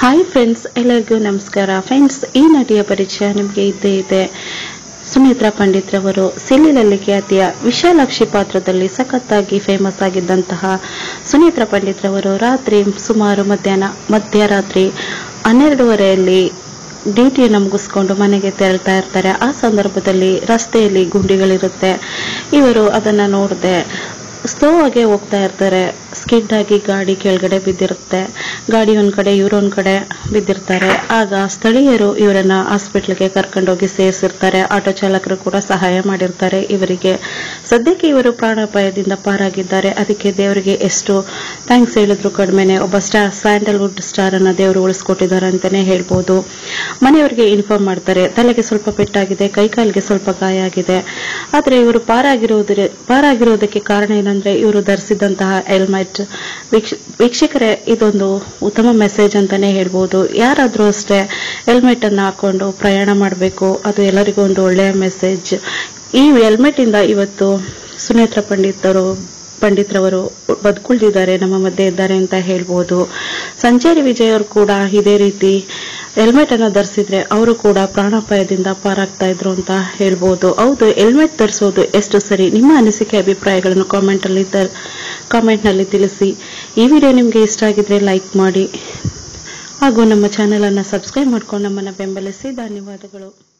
hi friends ಎಲ್ಲರಿಗೂ ನಮಸ್ಕಾರ friends ಈ ನಟಿಯ ಪರಿಚಯ ನಿಮಗೆ ಇದ್ದೇ ಇದೆ ಸುಮಿತ್ರಾ ಪಂಡಿತ್ ರವರು ಸಿಲ್ಲಿಲಲ್ಲಿ ಖ್ಯಾತಿಯ ವಿಶಾಲಾಕ್ಷಿ ಪಾತ್ರದಲ್ಲಿ ಸಖತ್ತಾಗಿ ಫೇಮಸ್ ಆಗಿದ್ದಂತಹ ಸುಮಿತ್ರಾ ಪಂಡಿತ್ ರವರು ರಾತ್ರಿ ಸುಮಾರು ಮಧ್ಯಾಹ್ನ ಮಧ್ಯರಾತ್ರಿ ಹನ್ನೆರಡೂವರೆಯಲ್ಲಿ ಡ್ಯೂಟಿಯನ್ನು ಮುಗಿಸ್ಕೊಂಡು ಮನೆಗೆ ತೆರಳ್ತಾ ಇರ್ತಾರೆ ಆ ಸಂದರ್ಭದಲ್ಲಿ ರಸ್ತೆಯಲ್ಲಿ ಗುಂಡಿಗಳಿರುತ್ತೆ ಇವರು ಅದನ್ನ ನೋಡದೆ ಸ್ಲೋ ಆಗಿ ಹೋಗ್ತಾ ಇರ್ತಾರೆ ಸ್ಕಿಡ್ ಆಗಿ ಗಾಡಿ ಕೆಳಗಡೆ ಬಿದ್ದಿರುತ್ತೆ ಗಾಡಿ ಒಂದ್ ಕಡೆ ಇವ್ರು ಒಂದ್ ಕಡೆ ಬಿದ್ದಿರ್ತಾರೆ ಆಗ ಸ್ಥಳೀಯರು ಇವರನ್ನ ಹಾಸ್ಪಿಟ್ಲ್ಗೆ ಕರ್ಕೊಂಡೋಗಿ ಸೇರಿಸಿರ್ತಾರೆ ಆಟೋ ಚಾಲಕರು ಕೂಡ ಸಹಾಯ ಮಾಡಿರ್ತಾರೆ ಇವರಿಗೆ ಸದ್ಯಕ್ಕೆ ಇವರು ಪ್ರಾಣಾಪಾಯದಿಂದ ಪಾರಾಗಿದ್ದಾರೆ ಅದಕ್ಕೆ ದೇವರಿಗೆ ಎಷ್ಟು ಥ್ಯಾಂಕ್ಸ್ ಹೇಳಿದ್ರು ಕಡಿಮೆನೆ ಒಬ್ಬ ಸ್ಟಾರ್ ಸ್ಯಾಂಡಲ್ವುಡ್ ಸ್ಟಾರ್ ಅನ್ನ ದೇವರು ಉಳಿಸ್ಕೊಟ್ಟಿದ್ದಾರೆ ಅಂತಾನೆ ಹೇಳ್ಬೋದು ಮನೆಯವರಿಗೆ ಇನ್ಫಾರ್ಮ್ ಮಾಡ್ತಾರೆ ತಲೆಗೆ ಸ್ವಲ್ಪ ಪೆಟ್ಟಾಗಿದೆ ಕೈಕಾಲಿಗೆ ಸ್ವಲ್ಪ ಗಾಯ ಆಗಿದೆ ಆದ್ರೆ ಇವರು ಪಾರಾಗಿರುವುದರ ಪಾರಾಗಿರುವುದಕ್ಕೆ ಕಾರಣ ಏನಂದ್ರೆ ಇವರು ಧರಿಸಿದಂತಹ ಹೆಲ್ಮೆಟ್ ವೀಕ್ಷಕರೇ ಇದೊಂದು ಉತ್ತಮ ಮೆಸೇಜ್ ಅಂತಾನೆ ಹೇಳ್ಬೋದು ಯಾರಾದ್ರೂ ಅಷ್ಟೇ ಹೆಲ್ಮೆಟ್ ಅನ್ನ ಹಾಕೊಂಡು ಪ್ರಯಾಣ ಮಾಡಬೇಕು ಅದು ಎಲ್ಲರಿಗೂ ಒಂದು ಒಳ್ಳೆಯ ಮೆಸೇಜ್ ಈ ಹೆಲ್ಮೆಟ್ ಇಂದ ಇವತ್ತು ಸುನೇತ್ರ ಪಂಡಿತರು ಪಂಡಿತ್ರವರು ಬದುಕುಳಿದಿದ್ದಾರೆ ನಮ್ಮ ಮಧ್ಯೆ ಇದ್ದಾರೆ ಅಂತ ಹೇಳ್ಬೋದು ಸಂಚಾರಿ ವಿಜಯ್ ಅವರು ಕೂಡ ಇದೇ ರೀತಿ ಹೆಲ್ಮೆಟ್ ಅನ್ನ ಧರಿಸಿದ್ರೆ ಅವರು ಕೂಡ ಪ್ರಾಣಾಪಾಯದಿಂದ ಪಾರಾಗ್ತಾ ಇದ್ರು ಅಂತ ಹೇಳ್ಬೋದು ಹೌದು ಹೆಲ್ಮೆಟ್ ಧರಿಸೋದು ಎಷ್ಟು ಸರಿ ನಿಮ್ಮ ಅನಿಸಿಕೆ ಅಭಿಪ್ರಾಯಗಳನ್ನು ಕಾಮೆಂಟ್ ಅಲ್ಲಿ ಕಾಮೆಂಟ್ ನಲ್ಲಿ ತಿಳಿಸಿ ಈ ವಿಡಿಯೋ ನಿಮ್ಗೆ ಇಷ್ಟ ಆಗಿದ್ರೆ ಲೈಕ್ ಮಾಡಿ ಹಾಗೂ ನಮ್ಮ ಚಾನೆಲ್ ಅನ್ನ ಸಬ್ಸ್ಕ್ರೈಬ್ ಮಾಡ್ಕೊಂಡು ನಮ್ಮನ್ನ ಬೆಂಬಲಿಸಿ ಧನ್ಯವಾದಗಳು